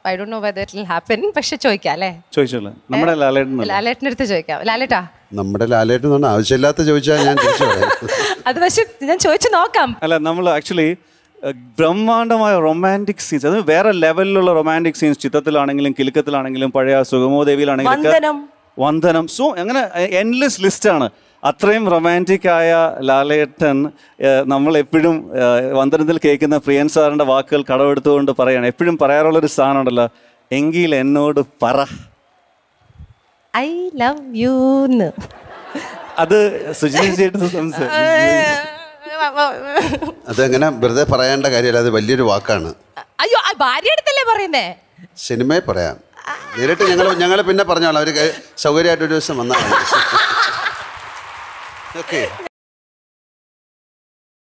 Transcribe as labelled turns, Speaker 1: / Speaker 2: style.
Speaker 1: I ഡോ know whether it will happen പക്ഷെ ചോദിക്കാം അല്ലേ
Speaker 2: ചോദിച്ചോളൂ നമ്മുടെ ലാലേട്ടൻ
Speaker 1: ലാലേട്ടൻ്റെ അടുത്ത് ചോദിക്കാം ലാലേട്ടാ
Speaker 3: നമ്മുടെ ലാലേട്ടൻ എന്ന് പറഞ്ഞാൽ ആവശ്യമില്ലാത്ത ചോദിച്ചാൽ ഞാൻ തിരിച്ചു പറയാം
Speaker 1: അത് പക്ഷെ ഞാൻ ചോദിച്ചു നോക്കാം
Speaker 2: അല്ല നമ്മൾ ആക്ച്വലി ബ്രഹ്മാണ്ഡമായ റൊമാൻറ്റിക് സീൻസ് അത് വേറെ ലെവലിലുള്ള റൊമാൻറ്റിക് സീൻസ് ചിത്രത്തിലാണെങ്കിലും കിലുക്കത്തിലാണെങ്കിലും പഴയ സുഗമോദേവിയിലാണെങ്കിലും ഒക്കെ
Speaker 1: വന്ദനം.
Speaker 2: വന്ദനം സോ അങ്ങനെ എൻലെസ് ലിസ്റ്റാണ് അത്രയും റൊമാൻറ്റിക് ആയ ലാലേട്ടൻ ഏഹ്, നമ്മൾ എപ്പോഴും ഏഹ്, വന്ദനത്തിൽ കേൾക്കുന്ന പ്രിയൻ സാറിൻ്റെ വാക്കുകൾ കടമെടുത്തുകൊണ്ട് പറയാണ് എപ്പോഴും പറയാറുള്ളൊരു സാധനമുണ്ടല്ലോ എങ്കിൽ എന്നോട് പറ
Speaker 1: ഐ ലവ് യൂന്ന്
Speaker 2: അത് സുജിനി ചേട്ടൻ സംസാരിച്ചു
Speaker 3: അതങ്ങനെ വെറുതെ പറയേണ്ട കാര്യമല്ല അത് വലിയൊരു വാക്കാണ്
Speaker 1: അയ്യോ ആ ഭാര്യ അടുത്തല്ലേ പറയുന്നേ
Speaker 3: സിനിമയെ പറയാം നേരിട്ട് ഞങ്ങൾ ഞങ്ങൾ പിന്നെ പറഞ്ഞോളാം അവർ സൗകര്യമായിട്ട് ഒരു ദിവസം വന്നാൽ ഓക്കെ